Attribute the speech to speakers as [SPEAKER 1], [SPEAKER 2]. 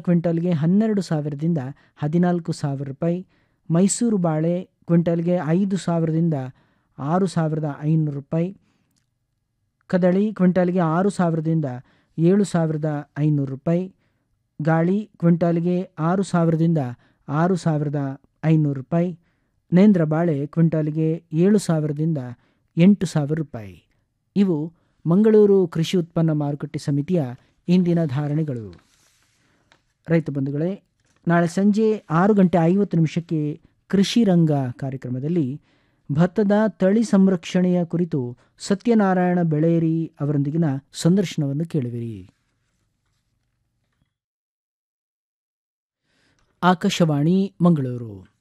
[SPEAKER 1] ಕ್ವಿಂಟಲ್ಗೆ ಹನ್ನೆರಡು ಸಾವಿರದಿಂದ ಹದಿನಾಲ್ಕು ಸಾವಿರ ರೂಪಾಯಿ ಮೈಸೂರು ಬಾಳೆ ಕ್ವಿಂಟಲ್ಗೆ ಐದು ಸಾವಿರದಿಂದ ಆರು ಸಾವಿರದ ಐನೂರು ರೂಪಾಯಿ ಕದಳಿ ಕ್ವಿಂಟಲ್ಗೆ ಆರು ಸಾವಿರದಿಂದ ಏಳು ಸಾವಿರದ ಐನೂರು ರೂಪಾಯಿ ಗಾಳಿ ಕ್ವಿಂಟಾಲ್ಗೆ ಆರು ಸಾವಿರದಿಂದ ಆರು ಸಾವಿರದ ಐನೂರು ರೂಪಾಯಿ ನೇಂದ್ರ ಬಾಳೆ ಕ್ವಿಂಟಾಲ್ಗೆ ಏಳು ಸಾವಿರದಿಂದ ಎಂಟು ಸಾವಿರ ರೂಪಾಯಿ ಇವು ಮಂಗಳೂರು ಕೃಷಿ ಉತ್ಪನ್ನ ಮಾರುಕಟ್ಟೆ ಸಮಿತಿಯ ಇಂದಿನ ಧಾರಣೆಗಳು ರೈತ ಬಂಧುಗಳೇ ನಾಳೆ ಸಂಜೆ ಆರು ಗಂಟೆ ಐವತ್ತು ನಿಮಿಷಕ್ಕೆ ಕೃಷಿ ರಂಗ ಕಾರ್ಯಕ್ರಮದಲ್ಲಿ ಭತ್ತದ ತಳಿ ಸಂರಕ್ಷಣೆಯ ಕುರಿತು ಸತ್ಯನಾರಾಯಣ ಬೆಳೇರಿ ಅವರೊಂದಿಗಿನ ಸಂದರ್ಶನವನ್ನು ಕೇಳುವಿರಿ ಆಕಾಶವಾಣಿ ಮಂಗಳೂರು